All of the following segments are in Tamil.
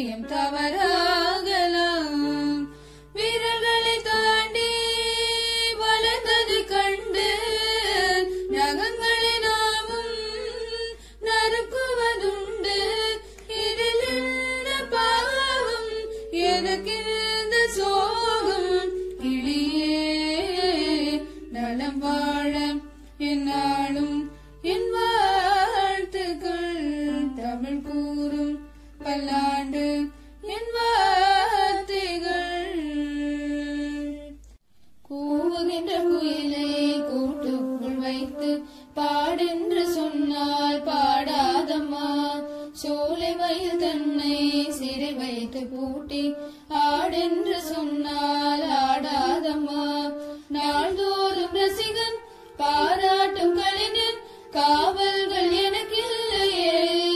நிச்சயம் தவறாகலாம் வீரர்களை தாண்டி வளர்ந்தது கண்டு நகங்களை நாமும் நறுக்குவதுண்டு இதில் என்ன பாவம் எதற்கிருந்த சோகம் கிளியே நலம் வாழ என்னாலும் என் வாழ்த்துக்கள் தமிழ் கூறும் பல்லாண்டு என் வார்த்தைகள் கூவுகின்ற குயிலை கூட்டுக்குள் வைத்து பாடென்று சொன்னால் பாடாதம்மா சோலை மயில் தன்னை சிறை வைத்து பூட்டி ஆடென்று சொன்னால் ஆடாதம்மா நாள்தோறும் ரசிகன் பாராட்டும் கலைஞன் காவல்கள் எனக்கில்லையே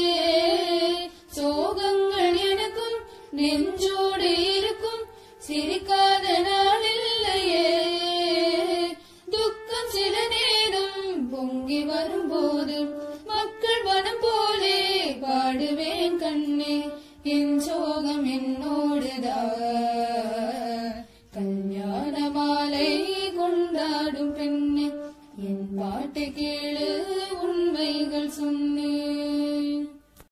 சோகங்கள் எனக்கும் நெஞ்சோடு இருக்கும் சிரிக்காத நாள் இல்லையே துக்கம் சில நேரம் பொங்கி வரும்போது மக்கள் மனம் போலே பாடுவேன் கண்ணே என் சோகம் என்னோடுதான்